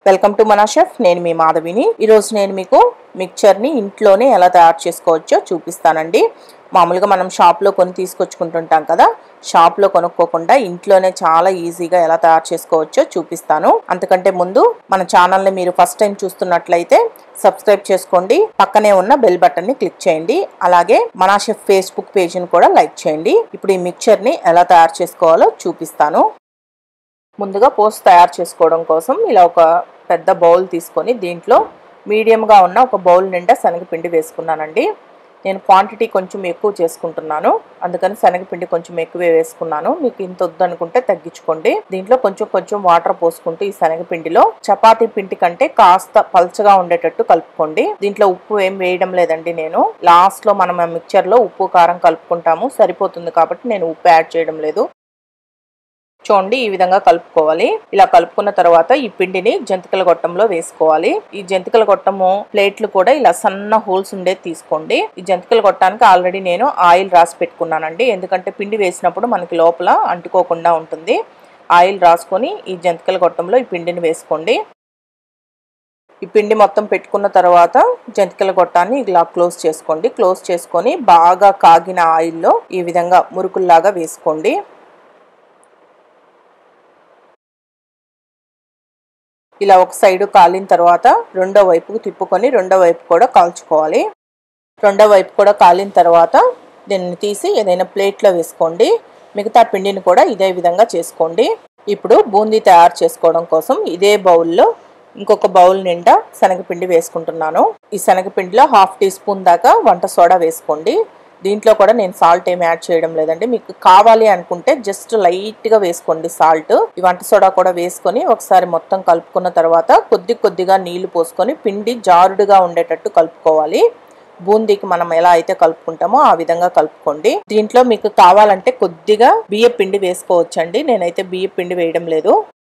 welcome to మనా chef నేను మీ మాధవిని ఈరోజు నేను మీకు మిక్చర్ని ఇంట్లోనే ఎలా తయారు చేసుకోవచ్చో చూపిస్తానండి మామూలుగా మనం షాప్లో కొని తీసుకొచ్చుకుంటుంటాం కదా షాప్లో కొనుక్కోకుండా ఇంట్లోనే చాలా ఈజీగా ఎలా తయారు చేసుకోవచ్చో చూపిస్తాను అంతకంటే ముందు మన ఛానల్ని మీరు ఫస్ట్ టైం చూస్తున్నట్లయితే సబ్స్క్రైబ్ చేసుకోండి పక్కనే ఉన్న బెల్ బటన్ని క్లిక్ చేయండి అలాగే మనా షెఫ్ ఫేస్బుక్ పేజ్ని కూడా లైక్ చేయండి ఇప్పుడు ఈ మిక్చర్ని ఎలా తయారు చేసుకోవాలో చూపిస్తాను ముందుగా పోస్ట్ తయారు చేసుకోవడం కోసం ఇలా ఒక పెద్ద బౌల్ తీసుకొని దీంట్లో మీడియంగా ఉన్న ఒక బౌల్ నిండా శనగపిండి వేసుకున్నానండి నేను క్వాంటిటీ కొంచెం ఎక్కువ చేసుకుంటున్నాను అందుకని శనగపిండి కొంచెం ఎక్కువే వేసుకున్నాను మీకు ఇంత వద్దు అనుకుంటే తగ్గించుకోండి దీంట్లో కొంచెం కొంచెం వాటర్ పోసుకుంటూ ఈ శనగపిండిలో చపాతీ పిండి కంటే కాస్త పల్చగా ఉండేటట్టు కలుపుకోండి దీంట్లో ఉప్పు ఏం వేయడం లేదండి నేను లాస్ట్ లో మనం మిక్చర్ లో ఉప్పు కారం కలుపుకుంటాము సరిపోతుంది కాబట్టి నేను ఉప్పు యాడ్ చేయడం లేదు చూడండి ఈ విధంగా కలుపుకోవాలి ఇలా కలుపుకున్న తర్వాత ఈ పిండిని జంతికల గొట్టంలో వేసుకోవాలి ఈ జంతికల గొట్టము ప్లేట్లు కూడా ఇలా సన్న హోల్స్ ఉండేది తీసుకోండి ఈ జంతికల గొట్టానికి ఆల్రెడీ నేను ఆయిల్ రాసి పెట్టుకున్నానండి ఎందుకంటే పిండి వేసినప్పుడు మనకి లోపల అంటుకోకుండా ఉంటుంది ఆయిల్ రాసుకొని ఈ జంతికల గొట్టంలో ఈ పిండిని వేసుకోండి ఈ పిండి మొత్తం పెట్టుకున్న తర్వాత జంతికల గొట్టాన్ని ఇలా క్లోజ్ చేసుకోండి క్లోజ్ చేసుకొని బాగా కాగిన ఆయిల్లో ఈ విధంగా మురుకుల్లాగా వేసుకోండి ఇలా ఒక సైడు కాలిన తర్వాత రెండో వైపుకు తిప్పుకొని రెండో వైపు కూడా కాల్చుకోవాలి రెండో వైపు కూడా కాలిన తర్వాత దీన్ని తీసి ఏదైనా ప్లేట్లో వేసుకోండి మిగతా పిండిని కూడా ఇదే విధంగా చేసుకోండి ఇప్పుడు బూందీ తయారు చేసుకోవడం కోసం ఇదే బౌల్లో ఇంకొక బౌల్ నిండా శనగపిండి వేసుకుంటున్నాను ఈ శనగపిండిలో హాఫ్ టీ స్పూన్ దాకా వంట సోడా వేసుకోండి దీంట్లో కూడా నేను సాల్ట్ ఏమి యాడ్ చేయడం లేదండి మీకు కావాలి అనుకుంటే జస్ట్ లైట్గా వేసుకోండి సాల్ట్ ఈ వంట సోడా కూడా వేసుకొని ఒకసారి మొత్తం కలుపుకున్న తర్వాత కొద్ది కొద్దిగా నీళ్లు పోసుకొని పిండి జారుడుగా ఉండేటట్టు కలుపుకోవాలి బూందీకి మనం ఎలా అయితే కలుపుకుంటామో ఆ విధంగా కలుపుకోండి దీంట్లో మీకు కావాలంటే కొద్దిగా బియ్య పిండి వేసుకోవచ్చండి నేనైతే బియ్య పిండి వేయడం లేదు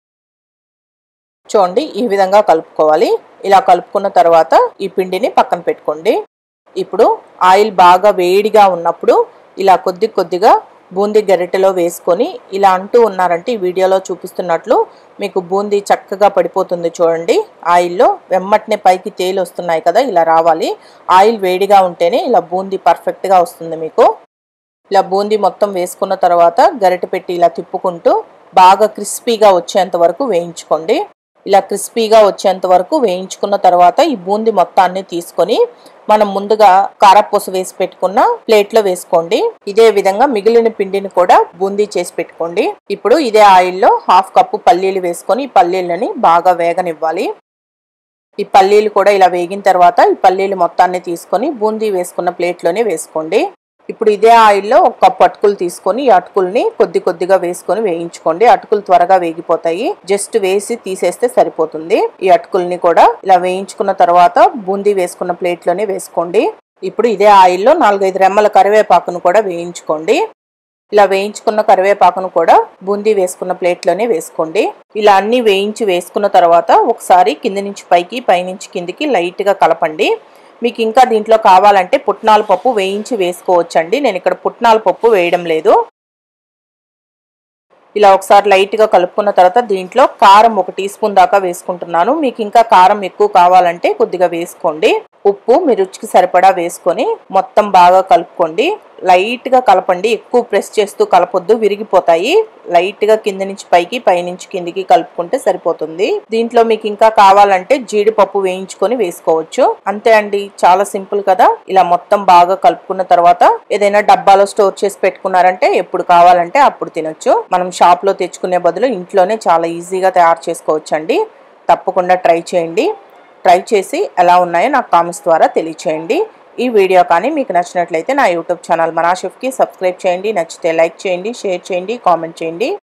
చూడండి ఈ విధంగా కలుపుకోవాలి ఇలా కలుపుకున్న తర్వాత ఈ పిండిని పక్కన పెట్టుకోండి ఇప్పుడు ఆయిల్ బాగా వేడిగా ఉన్నప్పుడు ఇలా కొద్ది కొద్దిగా బూందీ గరిటెలో వేసుకొని ఇలా అంటూ ఉన్నారంటే ఈ వీడియోలో చూపిస్తున్నట్లు మీకు బూందీ చక్కగా పడిపోతుంది చూడండి ఆయిల్లో వెమ్మటనే పైకి తేలి వస్తున్నాయి కదా ఇలా రావాలి ఆయిల్ వేడిగా ఉంటేనే ఇలా బూందీ పర్ఫెక్ట్గా వస్తుంది మీకు ఇలా బూందీ మొత్తం వేసుకున్న తర్వాత గరిటె పెట్టి ఇలా తిప్పుకుంటూ బాగా క్రిస్పీగా వచ్చేంత వరకు వేయించుకోండి ఇలా క్రిస్పీగా వచ్చేంత వరకు వేయించుకున్న తర్వాత ఈ బూందీ మొత్తాన్ని తీసుకొని మనం ముందుగా కారపూస వేసి పెట్టుకున్న ప్లేట్ లో వేసుకోండి ఇదే విధంగా మిగిలిన పిండిని కూడా బూందీ చేసి పెట్టుకోండి ఇప్పుడు ఇదే ఆయిల్లో హాఫ్ కప్పు పల్లీలు వేసుకొని ఈ పల్లీలని బాగా వేగనివ్వాలి ఈ పల్లీలు కూడా ఇలా వేగిన తర్వాత ఈ పల్లీలు మొత్తాన్ని తీసుకొని బూందీ వేసుకున్న ప్లేట్లోనే వేసుకోండి ఇప్పుడు ఇదే ఆయిల్లో ఒక కప్పు అటుకులు తీసుకొని ఈ అటుకుల్ని కొద్ది కొద్దిగా వేసుకొని వేయించుకోండి అటుకులు త్వరగా వేగిపోతాయి జస్ట్ వేసి తీసేస్తే సరిపోతుంది ఈ అటుకుల్ని కూడా ఇలా వేయించుకున్న తర్వాత బూందీ వేసుకున్న ప్లేట్లోనే వేసుకోండి ఇప్పుడు ఇదే ఆయిల్లో నాలుగైదు రెమ్మల కరివేపాకును కూడా వేయించుకోండి ఇలా వేయించుకున్న కరివేపాకును కూడా బూందీ వేసుకున్న ప్లేట్లోనే వేసుకోండి ఇలా అన్ని వేయించి వేసుకున్న తర్వాత ఒకసారి కింది నుంచి పైకి పైనుంచి కిందికి లైట్గా కలపండి మీకు ఇంకా దీంట్లో కావాలంటే పుట్నాల పప్పు వేయించి వేసుకోవచ్చండి నేను ఇక్కడ పుట్నాల పప్పు వేయడం లేదు ఇలా ఒకసారి లైట్గా కలుపుకున్న తర్వాత దీంట్లో కారం ఒక టీ స్పూన్ దాకా వేసుకుంటున్నాను మీకు ఇంకా కారం ఎక్కువ కావాలంటే కొద్దిగా వేసుకోండి ఉప్పు మీ రుచికి సరిపడా వేసుకొని మొత్తం బాగా కలుపుకోండి లైట్గా కలపండి ఎక్కువ ప్రెస్ చేస్తూ కలపొద్దు విరిగిపోతాయి లైట్గా కింద నుంచి పైకి పైనుంచి కిందికి కలుపుకుంటే సరిపోతుంది దీంట్లో మీకు ఇంకా కావాలంటే జీడిపప్పు వేయించుకొని వేసుకోవచ్చు అంతే అండి చాలా సింపుల్ కదా ఇలా మొత్తం బాగా కలుపుకున్న తర్వాత ఏదైనా డబ్బాలో స్టోర్ చేసి పెట్టుకున్నారంటే ఎప్పుడు కావాలంటే అప్పుడు తినొచ్చు మనం షాప్లో తెచ్చుకునే బదులు ఇంట్లోనే చాలా ఈజీగా తయారు చేసుకోవచ్చండి తప్పకుండా ట్రై చేయండి ట్రై చేసి ఎలా ఉన్నాయో నాకు కామెంట్స్ ద్వారా తెలియచేయండి ఈ వీడియో కానీ మీకు నచ్చినట్లయితే నా యూట్యూబ్ ఛానల్ మనాషెఫ్కి సబ్స్క్రైబ్ చేయండి నచ్చితే లైక్ చేయండి షేర్ చేయండి కామెంట్ చేయండి